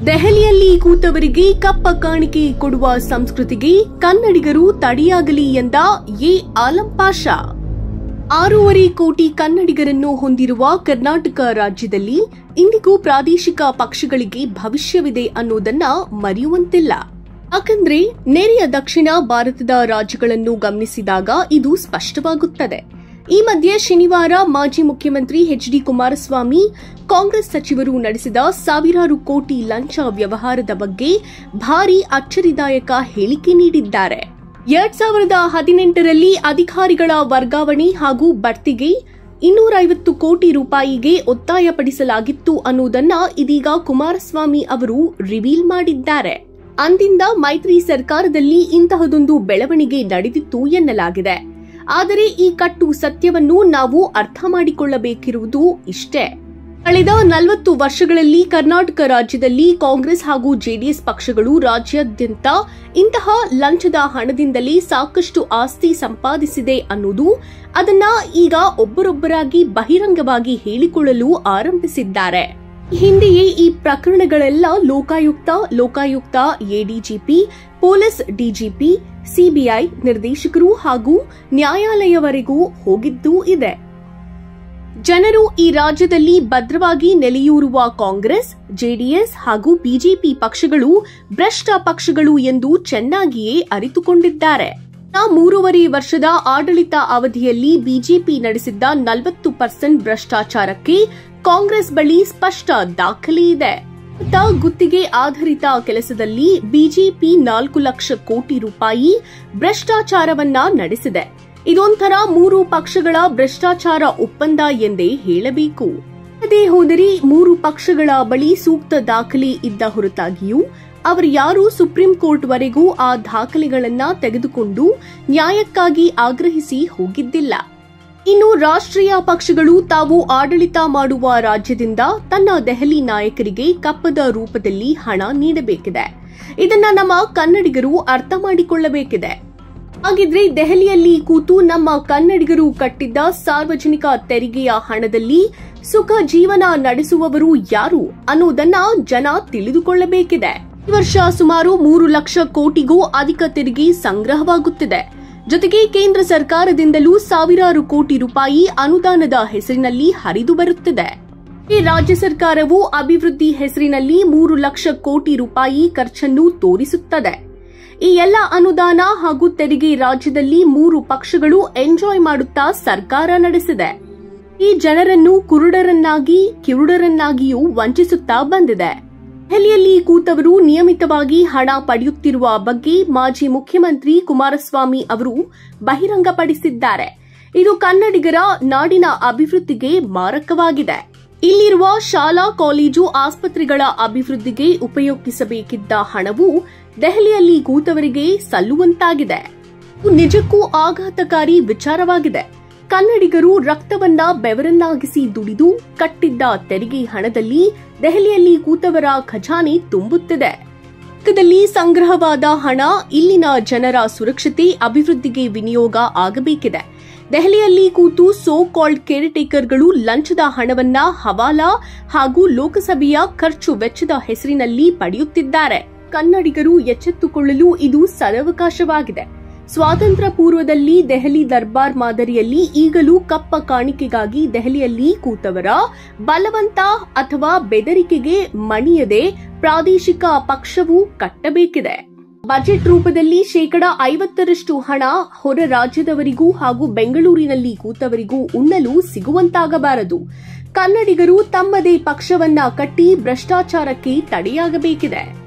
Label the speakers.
Speaker 1: ದೆಹಲಿಯಲ್ಲಿ ಕೂತವರಿಗೆ ಕಪ್ಪ ಕಾಣಿಕೆ ಕೊಡುವ ಸಂಸ್ಕೃತಿಗೆ ಕನ್ನಡಿಗರು ತಡೆಯಾಗಲಿ ಎಂದ ಎ ಆಲಂ ಪಾಷಾ ಆರೂವರೆ ಕೋಟಿ ಕನ್ನಡಿಗರನ್ನು ಹೊಂದಿರುವ ಕರ್ನಾಟಕ ರಾಜ್ಯದಲ್ಲಿ ಇಂದಿಗೂ ಪ್ರಾದೇಶಿಕ ಪಕ್ಷಗಳಿಗೆ ಭವಿಷ್ಯವಿದೆ ಅನ್ನೋದನ್ನ ಮರೆಯುವಂತಿಲ್ಲ ಯಾಕಂದ್ರೆ ನೆರೆಯ ದಕ್ಷಿಣ ಭಾರತದ ರಾಜ್ಯಗಳನ್ನು ಗಮನಿಸಿದಾಗ ಇದು ಸ್ಪಷ್ಟವಾಗುತ್ತದೆ ಈ ಮಧ್ಯೆ ಶನಿವಾರ ಮಾಜಿ ಮುಖ್ಯಮಂತ್ರಿ ಎಚ್ ಡಿ ಕುಮಾರಸ್ವಾಮಿ ಕಾಂಗ್ರೆಸ್ ಸಚಿವರು ನಡೆಸಿದ ಸಾವಿರಾರು ಕೋಟಿ ಲಂಚ ವ್ಯವಹಾರದ ಬಗ್ಗೆ ಭಾರಿ ಅಚ್ಚರಿದಾಯಕ ಹೇಳಿಕೆ ನೀಡಿದ್ದಾರೆ ಎರಡ್ ಸಾವಿರದ ಹದಿನೆಂಟರಲ್ಲಿ ಅಧಿಕಾರಿಗಳ ವರ್ಗಾವಣೆ ಹಾಗೂ ಬಡ್ತಿಗೆ ಇನ್ನೂರೈವತ್ತು ಕೋಟಿ ರೂಪಾಯಿಗೆ ಒತ್ತಾಯಪಡಿಸಲಾಗಿತ್ತು ಅನ್ನುವುದನ್ನ ಇದೀಗ ಕುಮಾರಸ್ವಾಮಿ ಅವರು ರಿವೀಲ್ ಮಾಡಿದ್ದಾರೆ ಅಂದಿಂದ ಮೈತ್ರಿ ಸರ್ಕಾರದಲ್ಲಿ ಇಂತಹದೊಂದು ಬೆಳವಣಿಗೆ ನಡೆದಿತ್ತು ಎನ್ನಲಾಗಿದೆ ಆದರೆ ಈ ಕಟ್ಟು ಸತ್ಯವನ್ನು ನಾವು ಅರ್ಥ ಮಾಡಿಕೊಳ್ಳಬೇಕಿರುವುದು ಇಷ್ಟೇ ಕಳೆದ ನಲವತ್ತು ವರ್ಷಗಳಲ್ಲಿ ಕರ್ನಾಟಕ ರಾಜ್ಯದಲ್ಲಿ ಕಾಂಗ್ರೆಸ್ ಹಾಗೂ ಜೆಡಿಎಸ್ ಪಕ್ಷಗಳು ರಾಜ್ಯಾದ್ಯಂತ ಇಂತಹ ಲಂಚದ ಹಣದಿಂದಲೇ ಸಾಕಷ್ಟು ಆಸ್ತಿ ಸಂಪಾದಿಸಿದೆ ಅನ್ನೋದು ಅದನ್ನ ಈಗ ಒಬ್ಬರೊಬ್ಬರಾಗಿ ಬಹಿರಂಗವಾಗಿ ಹೇಳಿಕೊಳ್ಳಲು ಆರಂಭಿಸಿದ್ದಾರೆ ಹಿಂದೆಯೇ ಈ ಪ್ರಕರಣಗಳೆಲ್ಲ Lokayukta Lokayukta ADGP police DGP CBI ನಿರ್ದೇಶಕರು ಹಾಗೂ ನ್ಯಾಯಾಲಯವರೆಗೂ ಹೋಗಿದ್ದೂ ಇದೆ ಜನರು ಈ ರಾಜ್ಯದಲ್ಲಿ ಭದ್ರವಾಗಿ ನೆಲೆಯೂರುವ ಕಾಂಗ್ರೆಸ್ ಜೆಡಿಎಸ್ ಹಾಗೂ ಬಿಜೆಪಿ ಪಕ್ಷಗಳು ಭ್ರಷ್ಟ ಪಕ್ಷಗಳು ಎಂದು ಚೆನ್ನಾಗಿಯೇ ಅರಿತುಕೊಂಡಿದ್ದಾರೆ ಮೂರುವರೆ ವರ್ಷದ ಆಡಳಿತ ಅವಧಿಯಲ್ಲಿ ಬಿಜೆಪಿ ನಡೆಸಿದ್ದ ನಲವತ್ತು ಪರ್ಸೆಂಟ್ ಭ್ರಷ್ಟಾಚಾರಕ್ಕೆ ಕಾಂಗ್ರೆಸ್ ಬಳಿ ಸ್ಪಷ್ಟ ದಾಖಲೆ ಇದೆ ಗುತ್ತಿಗೆ ಆಧಾರಿತ ಕೆಲಸದಲ್ಲಿ ಬಿಜೆಪಿ ನಾಲ್ಕು ಲಕ್ಷ ಕೋಟಿ ರೂಪಾಯಿ ಭ್ರಷ್ಟಾಚಾರವನ್ನ ನಡೆಸಿದೆ ಇದೊಂಥರ ಮೂರು ಪಕ್ಷಗಳ ಭ್ರಷ್ಟಾಚಾರ ಒಪ್ಪಂದ ಎಂದೇ ಹೇಳಬೇಕು ಅದೇ ಹೋದರೆ ಮೂರು ಪಕ್ಷಗಳ ಬಳಿ ಸೂಕ್ತ ದಾಖಲೆ ಇದ್ದ ಹೊರತಾಗಿಯೂ ಅವರು ಯಾರು ಸುಪ್ರೀಂ ಕೋರ್ಟ್ ವರೆಗೂ ಆ ದಾಖಲೆಗಳನ್ನ ತೆಗೆದುಕೊಂಡು ನ್ಯಾಯಕ್ಕಾಗಿ ಆಗ್ರಹಿಸಿ ಹೋಗಿದ್ದಿಲ್ಲ ಇನ್ನು ರಾಷ್ಟ್ರೀಯ ಪಕ್ಷಗಳು ತಾವು ಆಡಳಿತ ಮಾಡುವ ರಾಜ್ಯದಿಂದ ತನ್ನ ದೆಹಲಿ ನಾಯಕರಿಗೆ ಕಪ್ಪದ ರೂಪದಲ್ಲಿ ಹಣ ನೀಡಬೇಕಿದೆ ಇದನ್ನ ನಮ್ಮ ಕನ್ನಡಿಗರು ಅರ್ಥ ಮಾಡಿಕೊಳ್ಳಬೇಕಿದೆ ಹಾಗಿದ್ರೆ ದೆಹಲಿಯಲ್ಲಿ ಕೂತು ನಮ್ಮ ಕನ್ನಡಿಗರು ಕಟ್ಟಿದ್ದ ಸಾರ್ವಜನಿಕ ತೆರಿಗೆಯ ಹಣದಲ್ಲಿ ಸುಖ ಜೀವನ ನಡೆಸುವವರು ಯಾರು ಅನ್ನೋದನ್ನ ಜನ ತಿಳಿದುಕೊಳ್ಳಬೇಕಿದೆ ಈ ವರ್ಷ ಸುಮಾರು ಮೂರು ಲಕ್ಷ ಕೋಟಿಗೂ ಅಧಿಕ ತೆರಿಗೆ ಸಂಗ್ರಹವಾಗುತ್ತಿದೆ ಜೊತೆಗೆ ಕೇಂದ್ರ ಸರ್ಕಾರದಿಂದಲೂ ಸಾವಿರಾರು ಕೋಟಿ ರೂಪಾಯಿ ಅನುದಾನದ ಹೆಸರಿನಲ್ಲಿ ಹರಿದು ಬರುತ್ತಿದೆ ಈ ರಾಜ್ಯ ಸರ್ಕಾರವು ಅಭಿವೃದ್ಧಿ ಹೆಸರಿನಲ್ಲಿ ಮೂರು ಲಕ್ಷ ಕೋಟಿ ರೂಪಾಯಿ ಖರ್ಚನ್ನು ತೋರಿಸುತ್ತದೆ ಈ ಎಲ್ಲ ಅನುದಾನ ಹಾಗೂ ತೆರಿಗೆ ರಾಜ್ಯದಲ್ಲಿ ಮೂರು ಪಕ್ಷಗಳು ಎಂಜಾಯ್ ಮಾಡುತ್ತಾ ಸರ್ಕಾರ ನಡೆಸಿದೆ ಈ ಜನರನ್ನು ಕುರುಡರನ್ನಾಗಿ ಕಿರುಡರನ್ನಾಗಿಯೂ ವಂಚಿಸುತ್ತಾ ಬಂದಿದೆ ದೆಹಲಿಯಲ್ಲಿ ಕೂತವರು ನಿಯಮಿತವಾಗಿ ಹಣ ಪಡೆಯುತ್ತಿರುವ ಬಗ್ಗೆ ಮಾಜಿ ಮುಖ್ಯಮಂತ್ರಿ ಕುಮಾರಸ್ವಾಮಿ ಅವರು ಬಹಿರಂಗಪಡಿಸಿದ್ದಾರೆ ಇದು ಕನ್ನಡಿಗರ ನಾಡಿನ ಅಭಿವೃದ್ಧಿಗೆ ಮಾರಕವಾಗಿದೆ ಇಲ್ಲಿರುವ ಶಾಲಾ ಕಾಲೇಜು ಆಸ್ಪತ್ರೆಗಳ ಅಭಿವೃದ್ಧಿಗೆ ಉಪಯೋಗಿಸಬೇಕಿದ್ದ ಹಣವು ದೆಹಲಿಯಲ್ಲಿ ಕೂತವರಿಗೆ ಸಲ್ಲುವಂತಾಗಿದೆ ಇದು ನಿಜಕ್ಕೂ ಆಘಾತಕಾರಿ ವಿಚಾರವಾಗಿದೆ ಕನ್ನಡಿಗರು ರಕ್ತವನ್ನ ಬೆವರನ್ನಾಗಿಸಿ ದುಡಿದು ಕಟ್ಟಿದ್ದ ತೆರಿಗೆ ಹಣದಲ್ಲಿ ದೆಹಲಿಯಲ್ಲಿ ಕೂತವರ ಖಜಾನೆ ತುಂಬುತ್ತಿದೆ ಲೆಕ್ಕದಲ್ಲಿ ಸಂಗ್ರಹವಾದ ಹಣ ಇಲ್ಲಿನ ಜನರ ಸುರಕ್ಷತೆ ಅಭಿವೃದ್ಧಿಗೆ ವಿನಿಯೋಗ ಆಗಬೇಕಿದೆ ದೆಹಲಿಯಲ್ಲಿ ಕೂತು ಸೋ ಕಾಲ್ಡ್ ಕೇರ್ ಟೇಕರ್ಗಳು ಲಂಚದ ಹಣವನ್ನ ಹವಾಲಾ ಹಾಗೂ ಲೋಕಸಭೆಯ ಖರ್ಚು ವೆಚ್ಚದ ಹೆಸರಿನಲ್ಲಿ ಪಡೆಯುತ್ತಿದ್ದಾರೆ ಕನ್ನಡಿಗರು ಎಚ್ಚೆತ್ತುಕೊಳ್ಳಲು ಇದು ಸದವಕಾಶವಾಗಿದೆ ಸ್ವಾತಂತ್ರ್ಯ ಪೂರ್ವದಲ್ಲಿ ದೆಹಲಿ ದರ್ಬಾರ್ ಮಾದರಿಯಲ್ಲಿ ಈಗಲೂ ಕಪ್ಪ ಕಾಣಿಕೆಗಾಗಿ ದೆಹಲಿಯಲ್ಲಿ ಕೂತವರ ಬಲವಂತ ಅಥವಾ ಬೆದರಿಕೆಗೆ ಮಣಿಯದೆ ಪ್ರಾದೇಶಿಕ ಪಕ್ಷವು ಕಟ್ಟಬೇಕಿದೆ ಬಜೆಟ್ ರೂಪದಲ್ಲಿ ಶೇಕಡ ಐವತ್ತರಷ್ಟು ಹಣ ಹೊರ ರಾಜ್ಯದವರಿಗೂ ಹಾಗೂ ಬೆಂಗಳೂರಿನಲ್ಲಿ ಕೂತವರಿಗೂ ಉಣ್ಣಲು ಸಿಗುವಂತಾಗಬಾರದು ಕನ್ನಡಿಗರು ತಮ್ಮದೇ ಪಕ್ಷವನ್ನ ಕಟ್ಟಿ ಭ್ರಷ್ಟಾಚಾರಕ್ಕೆ ತಡೆಯಾಗಬೇಕಿದೆ